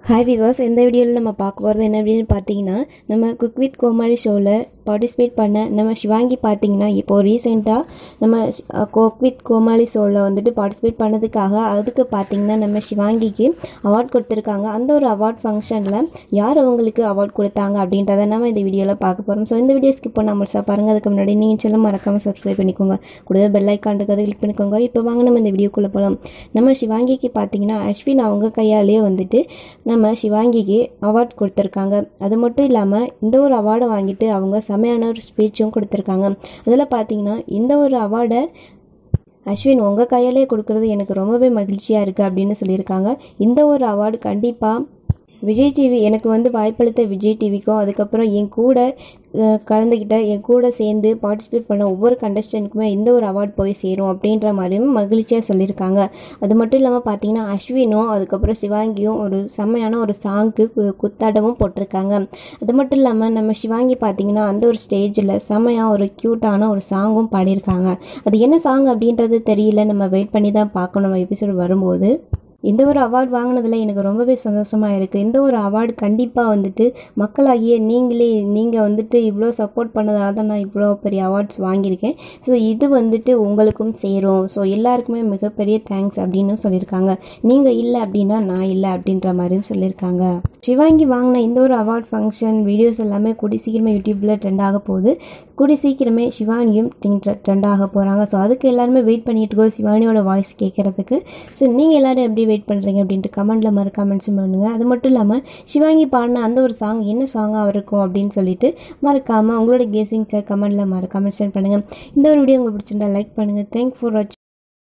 hi விவாஸ் இந்த வீடியோவில் நம்ம பார்க்க போகிறது என்ன அப்படின்னு பார்த்தீங்கன்னா நம்ம குக் வித் கோமாளி ஷோவில் பார்ட்டிசிபேட் பண்ண நம்ம சிவாங்கி பார்த்தீங்கன்னா இப்போது ரீசெண்டாக நம்ம குக் வித் கோமாளி ஷோவில் வந்துட்டு பார்ட்டிசிபேட் பண்ணதுக்காக அதுக்கு பார்த்தீங்கன்னா நம்ம சிவாங்கிக்கு அவார்ட் கொடுத்துருக்காங்க அந்த ஒரு அவார்ட் ஃபங்க்ஷனில் யார் அவங்களுக்கு அவார்ட் கொடுத்தாங்க அப்படின்றத நம்ம இந்த வீடியோவில் பார்க்க போகிறோம் ஸோ இந்த வீடியோ ஸ்கிப் பண்ணாமல் முழுசாக பாருங்கள் அதுக்கு முன்னாடி நீங்கள் செல்லம் மறக்காமல் சப்ஸ்கிரைப் பண்ணிக்கோங்க கூடவே பெல் ஐக்காண்டுக்கு கிளிக் பண்ணிக்கோங்க இப்போ வாங்க நம்ம இந்த வீடியோக்குள்ளே போகலாம் நம்ம சிவாங்கிக்கு பார்த்தீங்கன்னா அஸ்வின் அவங்க கையாலேயே வந்துட்டு நம்ம சிவாங்கிக்கு அவார்ட் கொடுத்துருக்காங்க அது மட்டும் இல்லாமல் இந்த ஒரு அவார்டை வாங்கிட்டு அவங்க செமையான ஒரு ஸ்பீச்சும் கொடுத்துருக்காங்க அதில் பார்த்தீங்கன்னா இந்த ஒரு அவார்டை அஸ்வின் உங்கள் கையாலே கொடுக்குறது எனக்கு ரொம்பவே மகிழ்ச்சியாக இருக்குது அப்படின்னு சொல்லியிருக்காங்க இந்த ஒரு அவார்டு கண்டிப்பாக விஜய் டிவி எனக்கு வந்து வாய்ப்பளித்த விஜய் டிவிக்கும் அதுக்கப்புறம் என் கூட அஹ், கலந்துக்கிட்ட என் கூட சேர்ந்து பார்ட்டிசிபேட் பண்ண ஒவ்வொரு கண்டஸ்டன்ட்டுக்குமே இந்த ஒரு அவார்ட் போய் சேரும் அப்படின்ற மாதிரியும் மகிழ்ச்சியாக சொல்லியிருக்காங்க அது மட்டும் இல்லாமல் பார்த்தீங்கன்னா அஸ்வினும் அதுக்கப்புறம் சிவாங்கியும் ஒரு செம்மையான ஒரு சாங்க்கு குத்தாட்டமும் போட்டிருக்காங்க அது மட்டும் இல்லாமல் நம்ம சிவாங்கி பார்த்தீங்கன்னா அந்த ஒரு ஸ்டேஜில் செம்மையாக ஒரு க்யூட்டான ஒரு சாங்கும் பாடியிருக்காங்க அது என்ன சாங் அப்படின்றது தெரியல நம்ம வெயிட் பண்ணி தான் பார்க்கணும் எபிசோட் வரும்போது இந்த ஒரு அவார்ட் வாங்கினதில் எனக்கு ரொம்பவே சந்தோஷமாக இருக்குது இந்த ஒரு அவார்டு கண்டிப்பாக வந்துட்டு மக்களாகிய நீங்களே நீங்கள் வந்துட்டு இவ்வளோ சப்போர்ட் பண்ணதால தான் நான் இவ்வளோ பெரிய அவார்ட்ஸ் வாங்கியிருக்கேன் ஸோ இது வந்துட்டு உங்களுக்கும் சேரும் ஸோ எல்லாருக்குமே மிகப்பெரிய தேங்க்ஸ் அப்படின்னு சொல்லியிருக்காங்க நீங்கள் இல்லை அப்படின்னா நான் இல்லை அப்படின்ற மாதிரியும் சொல்லியிருக்காங்க சிவாங்கி வாங்கின இந்த ஒரு அவார்ட் ஃபங்க்ஷன் வீடியோஸ் எல்லாமே கூடி சீக்கிரமே யூடியூப்பில் ட்ரெண்ட் ஆக போகுது கூடி சீக்கிரமே சிவாங்கியும் ட்ரெண்ட் ஆக போகிறாங்க ஸோ அதுக்கு எல்லாருமே வெயிட் பண்ணிட்டு இருக்கோம் சிவானியோட வாய்ஸ் கேட்குறதுக்கு ஸோ நீங்கள் எல்லாரும் எப்படி வெயிட் பண்ணுறீங்க அப்படின்ட்டு கமெண்ட்டில் மறக்காம மென்ஷன் பண்ணுங்கள் அது மட்டும் இல்லாமல் சிவாங்கி பாடின அந்த ஒரு சாங் என்ன சாங்காக இருக்கும் அப்படின்னு சொல்லிட்டு மறக்காமல் உங்களோட கேசிங்ஸை கமெண்ட்டில் மறக்காம மென்ஷன் பண்ணுங்கள் இந்த ஒரு வீடியோ உங்களுக்கு பிடிச்சிருந்தா லைக் பண்ணுங்கள் தேங்க் ஃபார் வாட்சிங்